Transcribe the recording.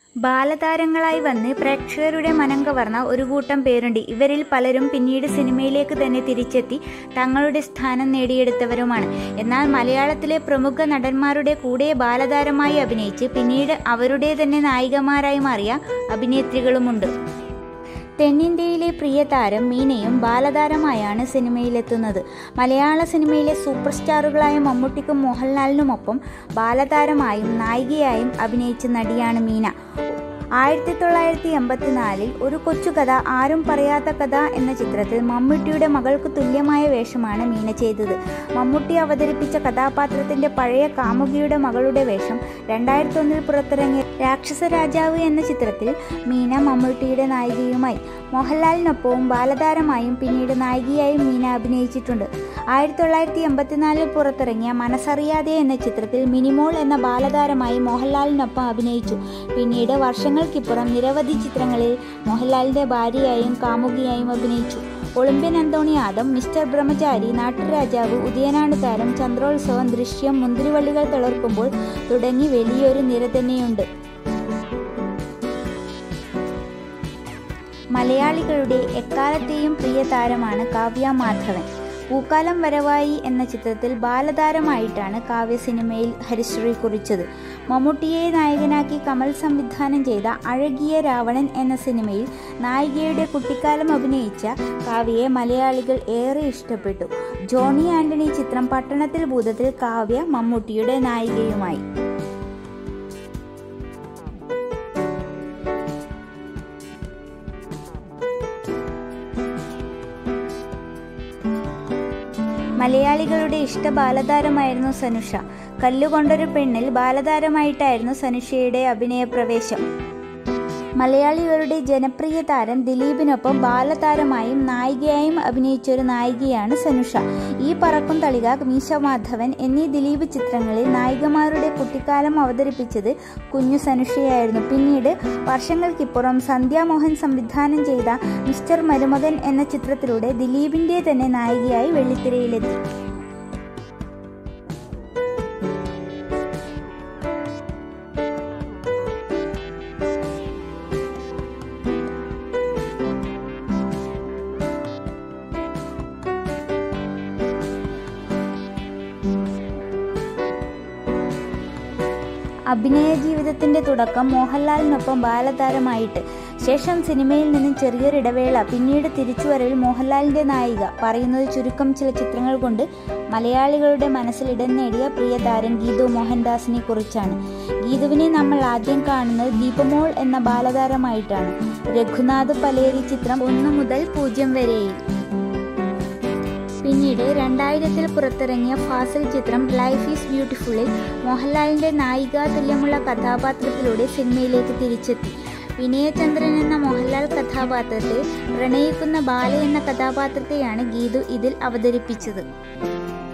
ബാലതാരങ്ങളായി വന്ന് പ്രേക്ഷകരുടെ മനം കവർന്ന ഒരു കൂട്ടം പേരുണ്ട് ഇവരിൽ പലരും പിന്നീട് സിനിമയിലേക്ക് തന്നെ തിരിച്ചെത്തി തങ്ങളുടെ സ്ഥാനം നേടിയെടുത്തവരുമാണ് എന്നാൽ മലയാളത്തിലെ പ്രമുഖ നടന്മാരുടെ കൂടെ ബാലതാരമായി അഭിനയിച്ച് പിന്നീട് അവരുടെ തന്നെ നായികമാരായി മാറിയ അഭിനേത്രികളുമുണ്ട് തെന്നിന്ത്യയിലെ പ്രിയ താരം മീനയും ബാലതാരമായാണ് സിനിമയിലെത്തുന്നത് മലയാള സിനിമയിലെ സൂപ്പർ സ്റ്റാറുകളായ മമ്മൂട്ടിക്കും മോഹൻലാലിനുമൊപ്പം ബാലതാരമായും നായികയായും അഭിനയിച്ച നടിയാണ് മീന ആയിരത്തി തൊള്ളായിരത്തി എൺപത്തിനാലിൽ ഒരു കൊച്ചു കഥ ആരും പറയാത്ത കഥ എന്ന ചിത്രത്തിൽ മമ്മൂട്ടിയുടെ മകൾക്ക് തുല്യമായ വേഷമാണ് മീന ചെയ്തത് മമ്മൂട്ടി അവതരിപ്പിച്ച കഥാപാത്രത്തിന്റെ പഴയ കാമുകിയുടെ മകളുടെ വേഷം രണ്ടായിരത്തി ഒന്നിൽ പുറത്തിറങ്ങിയ രാക്ഷസ രാജാവ് എന്ന ചിത്രത്തിൽ മീന മമ്മൂട്ടിയുടെ നായികയുമായി മോഹൻലാലിനൊപ്പവും ബാലതാരമായും പിന്നീട് നായികയായും മീന അഭിനയിച്ചിട്ടുണ്ട് ആയിരത്തി തൊള്ളായിരത്തി എൺപത്തിനാലിൽ പുറത്തിറങ്ങിയ മനസ്സറിയാതെ എന്ന ചിത്രത്തിൽ മിനിമോൾ എന്ന ബാലതാരമായി മോഹൻലാലിനൊപ്പം അഭിനയിച്ചു പിന്നീട് വർഷങ്ങൾക്കിപ്പുറം നിരവധി ചിത്രങ്ങളിൽ മോഹൻലാലിന്റെ ഭാര്യയായും കാമുകിയായും അഭിനയിച്ചു Olympian Anthony Adam Mister Brahmachari Naatturajavu Udayananu Tharam Chandrolsavam ദൃശ്യം മുന്തിരിവള്ളികൾ തളർക്കുമ്പോൾ തുടങ്ങി വലിയൊരു നിര തന്നെയുണ്ട് മലയാളികളുടെ എക്കാലത്തെയും പ്രിയ താരമാണ് കാവ്യ മാധവൻ പൂക്കാലം വരവായി എന്ന ചിത്രത്തിൽ ബാലതാരമായിട്ടാണ് കാവ്യ സിനിമയിൽ ഹരിശ്രീ കുറിച്ചത് മമ്മൂട്ടിയെ നായകനാക്കി കമൽ സംവിധാനം ചെയ്ത അഴകിയ രാവണൻ എന്ന സിനിമയിൽ നായികയുടെ കുട്ടിക്കാലം അഭിനയിച്ച കാവ്യയെ മലയാളികൾ ഏറെ ഇഷ്ടപ്പെട്ടു ജോണി ആന്റണി ചിത്രം പട്ടണത്തിൽ ഭൂതത്തിൽ കാവ്യ മമ്മൂട്ടിയുടെ നായികയുമായി മലയാളികളുടെ ഇഷ്ട ബാലതാരമായിരുന്നു സനുഷ കല്ലുകൊണ്ടൊരു പെണ്ണിൽ ബാലതാരമായിട്ടായിരുന്നു സനുഷയുടെ അഭിനയ പ്രവേശം മലയാളികളുടെ ജനപ്രിയ താരം ദിലീപിനൊപ്പം ബാലതാരമായും നായികയായും അഭിനയിച്ചൊരു നായികയാണ് സനുഷ ഈ പറക്കും തളിക മീശ മാധവൻ എന്നീ ദിലീപ് ചിത്രങ്ങളിൽ നായികമാരുടെ കുട്ടിക്കാലം അവതരിപ്പിച്ചത് കുഞ്ഞു സനുഷയായിരുന്നു പിന്നീട് വർഷങ്ങൾക്കിപ്പുറം സന്ധ്യാമോഹൻ സംവിധാനം ചെയ്ത മിസ്റ്റർ മരുമകൻ എന്ന ചിത്രത്തിലൂടെ ദിലീപിന്റെ തന്നെ നായികയായി വെള്ളിത്തിരയിലെത്തി അഭിനയ ജീവിതത്തിന്റെ തുടക്കം മോഹൻലാലിനൊപ്പം ബാലതാരമായിട്ട് ശേഷം സിനിമയിൽ നിന്നും ചെറിയൊരിടവേള പിന്നീട് തിരിച്ചുവരവിൽ മോഹൻലാലിന്റെ നായിക പറയുന്നത് ചുരുക്കം ചില ചിത്രങ്ങൾ കൊണ്ട് മലയാളികളുടെ മനസ്സിൽ ഇടം നേടിയ പ്രിയ താരം ഗീതു മോഹൻദാസിനെ കുറിച്ചാണ് ഗീതുവിനെ നമ്മൾ ആദ്യം കാണുന്നത് ദീപമോൾ എന്ന ബാലതാരമായിട്ടാണ് രഘുനാഥ് പലേരി ചിത്രം ഒന്ന് മുതൽ പൂജ്യം വരെയിൽ പിന്നീട് രണ്ടായിരത്തിൽ പുറത്തിറങ്ങിയ ഫാസിൽ ചിത്രം ലൈഫ് ഈസ് ബ്യൂട്ടിഫുള്ളിൽ മോഹൻലാലിന്റെ നായികാ തുല്യമുള്ള കഥാപാത്രത്തിലൂടെ സിനിമയിലേക്ക് തിരിച്ചെത്തി വിനയചന്ദ്രൻ എന്ന മോഹൻലാൽ കഥാപാത്രത്തെ പ്രണയിക്കുന്ന ബാല എന്ന കഥാപാത്രത്തെയാണ് ഗീതു ഇതിൽ അവതരിപ്പിച്ചത്